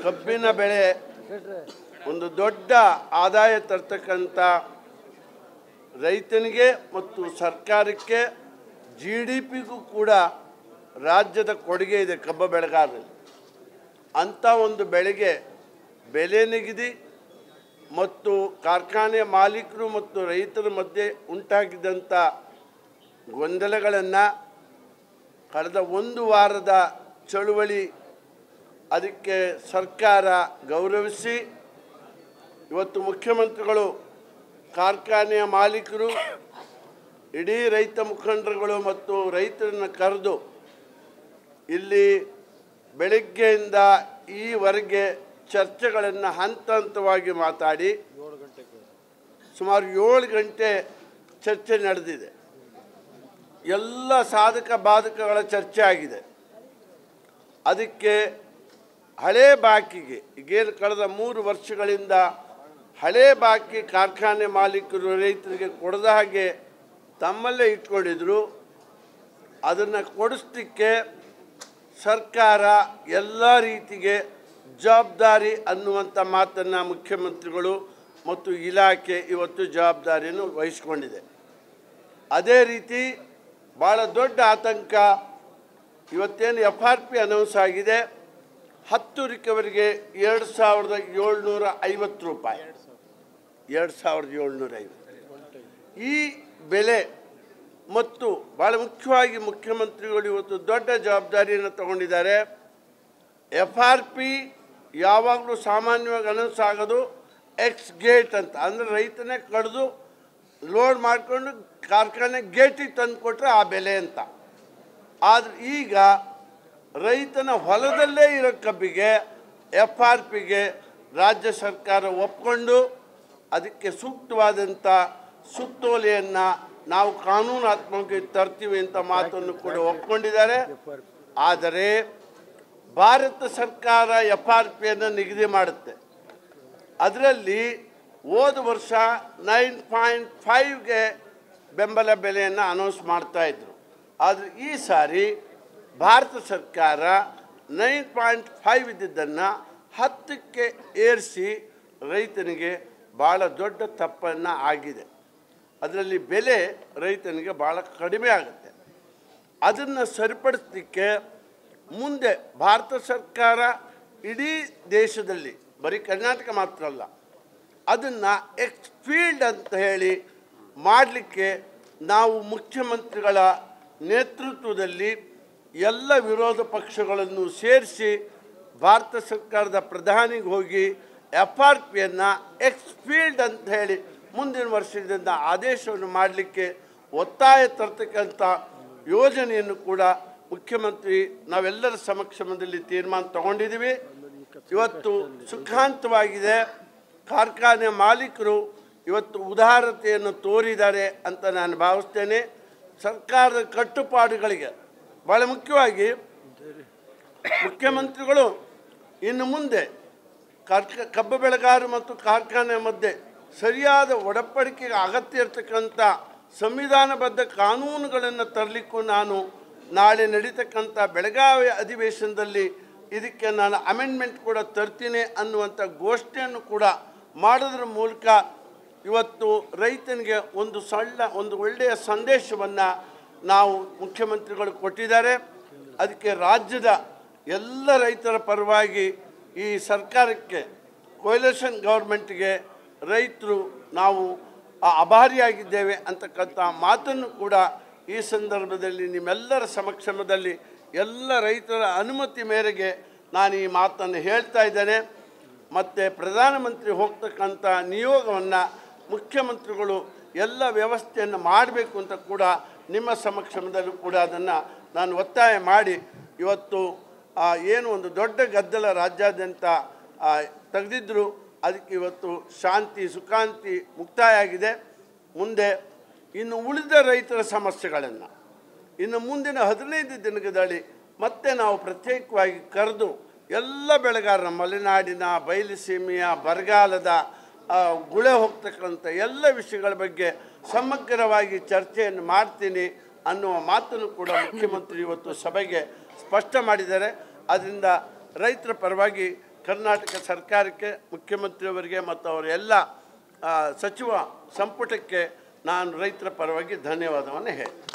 ಕಬ್ಬಿನ ಬೆಳೆ ಒಂದು ದೊಡ್ಡ ಆದಾಯ ತರ್ತಕ್ಕಂಥ ರೈತನಿಗೆ ಮತ್ತು ಸರ್ಕಾರಕ್ಕೆ ಜಿ ಡಿ ಪಿಗೂ ಕೂಡ ರಾಜ್ಯದ ಕೊಡುಗೆ ಇದೆ ಕಬ್ಬು ಬೆಳೆಗಾರರಲ್ಲಿ ಅಂಥ ಒಂದು ಬೆಳೆಗೆ ಬೆಲೆ ನಿಗದಿ ಮತ್ತು ಕಾರ್ಖಾನೆಯ ಮಾಲೀಕರು ಮತ್ತು ರೈತರ ಮಧ್ಯೆ ಉಂಟಾಗಿದ್ದಂಥ ಗೊಂದಲಗಳನ್ನು ಕಳೆದ ಒಂದು ವಾರದ ಚಳುವಳಿ ಅದಕ್ಕೆ ಸರ್ಕಾರ ಗೌರವಿಸಿ ಇವತ್ತು ಮುಖ್ಯಮಂತ್ರಿಗಳು ಕಾರ್ಖಾನೆಯ ಮಾಲೀಕರು ಇಡೀ ರೈತ ಮುಖಂಡರುಗಳು ಮತ್ತು ರೈತರನ್ನು ಕರೆದು ಇಲ್ಲಿ ಬೆಳಗ್ಗೆಯಿಂದ ಈವರೆಗೆ ಚರ್ಚೆಗಳನ್ನು ಹಂತ ಹಂತವಾಗಿ ಮಾತಾಡಿ ಸುಮಾರು ಏಳು ಗಂಟೆ ಚರ್ಚೆ ನಡೆದಿದೆ ಎಲ್ಲ ಸಾಧಕ ಬಾಧಕಗಳ ಚರ್ಚೆ ಆಗಿದೆ ಅದಕ್ಕೆ ಹಳೆ ಬಾಕಿಗೆ ಈಗೇನು ಕಳೆದ ಮೂರು ವರ್ಷಗಳಿಂದ ಹಳೆ ಬಾಕಿ ಕಾರ್ಖಾನೆ ಮಾಲೀಕರು ರೈತರಿಗೆ ಕೊಡದ ಹಾಗೆ ತಮ್ಮಲ್ಲೇ ಇಟ್ಕೊಂಡಿದ್ರು ಅದನ್ನು ಕೊಡಿಸ್ಲಿಕ್ಕೆ ಸರ್ಕಾರ ಎಲ್ಲ ರೀತಿಗೆ ಜವಾಬ್ದಾರಿ ಅನ್ನುವಂಥ ಮಾತನ್ನು ಮುಖ್ಯಮಂತ್ರಿಗಳು ಮತ್ತು ಇಲಾಖೆ ಇವತ್ತು ಜವಾಬ್ದಾರಿಯನ್ನು ವಹಿಸ್ಕೊಂಡಿದೆ ಅದೇ ರೀತಿ ಭಾಳ ದೊಡ್ಡ ಆತಂಕ ಇವತ್ತೇನು ಎಫ್ ಆರ್ ಪಿ ಅನೌನ್ಸ್ ಆಗಿದೆ ಹತ್ತು ರಿಕವರಿಗೆ ಎರಡು ಸಾವಿರದ ಏಳ್ನೂರ ಐವತ್ತು ರೂಪಾಯಿ ಎರಡು ಸಾವಿರದ ಏಳ್ನೂರ ಐವತ್ತು ಈ ಬೆಲೆ ಮತ್ತು ಭಾಳ ಮುಖ್ಯವಾಗಿ ಮುಖ್ಯಮಂತ್ರಿಗಳು ಇವತ್ತು ದೊಡ್ಡ ಜವಾಬ್ದಾರಿಯನ್ನು ತಗೊಂಡಿದ್ದಾರೆ ಎಫ್ ಆರ್ ಪಿ ಯಾವಾಗಲೂ ಸಾಮಾನ್ಯವಾಗಿ ಅನೌನ್ಸ್ ಆಗೋದು ಎಕ್ಸ್ ಗೇಟ್ ಅಂತ ಅಂದರೆ ರೈತನೇ ಕಡಿದು ಲೋಡ್ ಮಾಡಿಕೊಂಡು ಕಾರ್ಖಾನೆ ಗೇಟಿಗೆ ತಂದು ಕೊಟ್ಟರೆ ಆ ಬೆಲೆ ಅಂತ ಆದರೆ ಈಗ ರೈತನ ಹೊಲದಲ್ಲೇ ಇರೋ ಕಬ್ಬಿಗೆ ಎಫ್ ಆರ್ ಪಿಗೆ ರಾಜ್ಯ ಸರ್ಕಾರ ಒಪ್ಕೊಂಡು ಅದಕ್ಕೆ ಸೂಕ್ತವಾದಂಥ ಸುತ್ತೋಲೆಯನ್ನು ನಾವು ಕಾನೂನಾತ್ಮಕವಾಗಿ ತರ್ತೀವಿ ಅಂತ ಮಾತನ್ನು ಕೂಡ ಒಪ್ಕೊಂಡಿದ್ದಾರೆ ಆದರೆ ಭಾರತ ಸರ್ಕಾರ ಎಫ್ ಆರ್ ಪಿಯನ್ನು ನಿಗದಿ ಮಾಡುತ್ತೆ ಅದರಲ್ಲಿ ಹೋದ ವರ್ಷ ನೈನ್ ಪಾಯಿಂಟ್ ಫೈವ್ಗೆ ಬೆಂಬಲ ಬೆಲೆಯನ್ನು ಅನೌನ್ಸ್ ಮಾಡ್ತಾಯಿದ್ರು ಆದರೆ ಈ ಸಾರಿ ಭಾರತ ಸರ್ಕಾರ ನೈನ್ ಪಾಯಿಂಟ್ ಫೈವ್ ಇದ್ದಿದ್ದನ್ನು ಹತ್ತಕ್ಕೆ ಏರಿಸಿ ರೈತನಿಗೆ ಭಾಳ ದೊಡ್ಡ ತಪ್ಪನ್ನು ಆಗಿದೆ ಅದರಲ್ಲಿ ಬೆಲೆ ರೈತನಿಗೆ ಭಾಳ ಕಡಿಮೆ ಆಗುತ್ತೆ ಅದನ್ನು ಸರಿಪಡಿಸಲಿಕ್ಕೆ ಮುಂದೆ ಭಾರತ ಸರ್ಕಾರ ಇಡೀ ದೇಶದಲ್ಲಿ ಬರೀ ಕರ್ನಾಟಕ ಮಾತ್ರ ಅಲ್ಲ ಅದನ್ನು ಎಕ್ಸ್ಫೀಲ್ಡ್ ಅಂತ ಹೇಳಿ ಮಾಡಲಿಕ್ಕೆ ನಾವು ಮುಖ್ಯಮಂತ್ರಿಗಳ ನೇತೃತ್ವದಲ್ಲಿ ಎಲ್ಲ ವಿರೋಧ ಪಕ್ಷಗಳನ್ನು ಸೇರಿಸಿ ಭಾರತ ಸರ್ಕಾರದ ಪ್ರಧಾನಿಗೆ ಹೋಗಿ ಎಫ್ ಆರ್ ಪಿಯನ್ನು ಎಕ್ಸ್ಫೀಲ್ಡ್ ಅಂತ ಹೇಳಿ ಮುಂದಿನ ವರ್ಷದಿಂದ ಆದೇಶವನ್ನು ಮಾಡಲಿಕ್ಕೆ ಒತ್ತಾಯ ತರ್ತಕ್ಕಂಥ ಯೋಜನೆಯನ್ನು ಕೂಡ ಮುಖ್ಯಮಂತ್ರಿ ನಾವೆಲ್ಲರ ಸಮಕ್ಷಮದಲ್ಲಿ ತೀರ್ಮಾನ ತಗೊಂಡಿದ್ದೀವಿ ಇವತ್ತು ಸುಖಾಂತವಾಗಿದೆ ಕಾರ್ಖಾನೆ ಮಾಲೀಕರು ಇವತ್ತು ಉದಾರತೆಯನ್ನು ತೋರಿದ್ದಾರೆ ಅಂತ ನಾನು ಭಾವಿಸ್ತೇನೆ ಸರ್ಕಾರದ ಕಟ್ಟುಪಾಡುಗಳಿಗೆ ಭಾಳ ಮುಖ್ಯವಾಗಿ ಮುಖ್ಯಮಂತ್ರಿಗಳು ಇನ್ನು ಮುಂದೆ ಕಾರ್ಖ ಕಬ್ಬು ಬೆಳೆಗಾರರು ಮತ್ತು ಕಾರ್ಖಾನೆ ಮಧ್ಯೆ ಸರಿಯಾದ ಒಡಂಬಡಿಕೆಗೆ ಅಗತ್ಯ ಇರತಕ್ಕಂಥ ಸಂವಿಧಾನಬದ್ಧ ಕಾನೂನುಗಳನ್ನು ತರಲಿಕ್ಕೂ ನಾನು ನಾಳೆ ನಡೀತಕ್ಕಂಥ ಬೆಳಗಾವಿ ಅಧಿವೇಶನದಲ್ಲಿ ಇದಕ್ಕೆ ನಾನು ಅಮೆಂಡ್ಮೆಂಟ್ ಕೂಡ ತರ್ತೀನಿ ಅನ್ನುವಂಥ ಘೋಷಣೆಯನ್ನು ಕೂಡ ಮಾಡೋದ್ರ ಮೂಲಕ ಇವತ್ತು ರೈತನಿಗೆ ಒಂದು ಸಣ್ಣ ಒಂದು ಒಳ್ಳೆಯ ಸಂದೇಶವನ್ನು ನಾವು ಮುಖ್ಯಮಂತ್ರಿಗಳು ಕೊಟ್ಟಿದ್ದಾರೆ ಅದಕ್ಕೆ ರಾಜ್ಯದ ಎಲ್ಲ ರೈತರ ಪರವಾಗಿ ಈ ಸರ್ಕಾರಕ್ಕೆ ಕೊಯ್ಲೇಷನ್ ಗೌರ್ಮೆಂಟ್ಗೆ ರೈತರು ನಾವು ಆ- ಅಭಾರಿಯಾಗಿದ್ದೇವೆ ಅಂತಕ್ಕಂಥ ಮಾತನ್ನು ಕೂಡ ಈ ಸಂದರ್ಭದಲ್ಲಿ ನಿಮ್ಮೆಲ್ಲರ ಸಮಕ್ಷಮದಲ್ಲಿ ಎಲ್ಲ ರೈತರ ಅನುಮತಿ ಮೇರೆಗೆ ನಾನು ಈ ಮಾತನ್ನು ಹೇಳ್ತಾ ಇದ್ದೇನೆ ಮತ್ತು ಪ್ರಧಾನಮಂತ್ರಿ ಹೋಗ್ತಕ್ಕಂಥ ನಿಯೋಗವನ್ನು ಮುಖ್ಯಮಂತ್ರಿಗಳು ಎಲ್ಲ ವ್ಯವಸ್ಥೆಯನ್ನು ಮಾಡಬೇಕು ಅಂತ ಕೂಡ ನಿಮ್ಮ ಸಮಕ್ಷಮದಲ್ಲೂ ಕೂಡ ಅದನ್ನು ನಾನು ಒತ್ತಾಯ ಮಾಡಿ ಇವತ್ತು ಆ, ಏನು ಒಂದು ದೊಡ್ಡ ಗದ್ದಲ ರಾಜ್ಯಾದ್ಯಂತ ಆ, ತೆಗೆದಿದ್ದರು ಅದಕ್ಕೆ ಇವತ್ತು ಶಾಂತಿ ಸುಖಾಂತಿ ಮುಕ್ತಾಯ ಆಗಿದೆ ಮುಂದೆ ಇನ್ನು ಉಳಿದ ರೈತರ ಸಮಸ್ಯೆಗಳನ್ನು ಇನ್ನು ಮುಂದಿನ ಹದಿನೈದು ದಿನಗಳಲ್ಲಿ ಮತ್ತೆ ನಾವು ಪ್ರತ್ಯೇಕವಾಗಿ ಕರೆದು ಎಲ್ಲ ಬೆಳೆಗಾರರ ಮಲೆನಾಡಿನ ಬಯಲುಸೀಮೆಯ ಬರಗಾಲದ ಆ, ಗುಳೆ ಹೋಗ್ತಕ್ಕಂಥ ಎಲ್ಲ ವಿಷಯಗಳ ಬಗ್ಗೆ ಸಮಗ್ರವಾಗಿ ಚರ್ಚೆಯನ್ನು ಮಾಡ್ತೀನಿ ಅನ್ನುವ ಮಾತನ್ನು ಕೂಡ ಮುಖ್ಯಮಂತ್ರಿ ಇವತ್ತು ಸಭೆಗೆ ಸ್ಪಷ್ಟ ಮಾಡಿದ್ದಾರೆ ಅದರಿಂದ ರೈತರ ಪರವಾಗಿ ಕರ್ನಾಟಕ ಸರ್ಕಾರಕ್ಕೆ ಮುಖ್ಯಮಂತ್ರಿಯವರಿಗೆ ಮತ್ತು ಅವರ ಎಲ್ಲ ಆ, ಸಚಿವ ಸಂಪುಟಕ್ಕೆ ನಾನು ರೈತರ ಪರವಾಗಿ ಧನ್ಯವಾದವನ್ನು ಹೇಳ್ತೀನಿ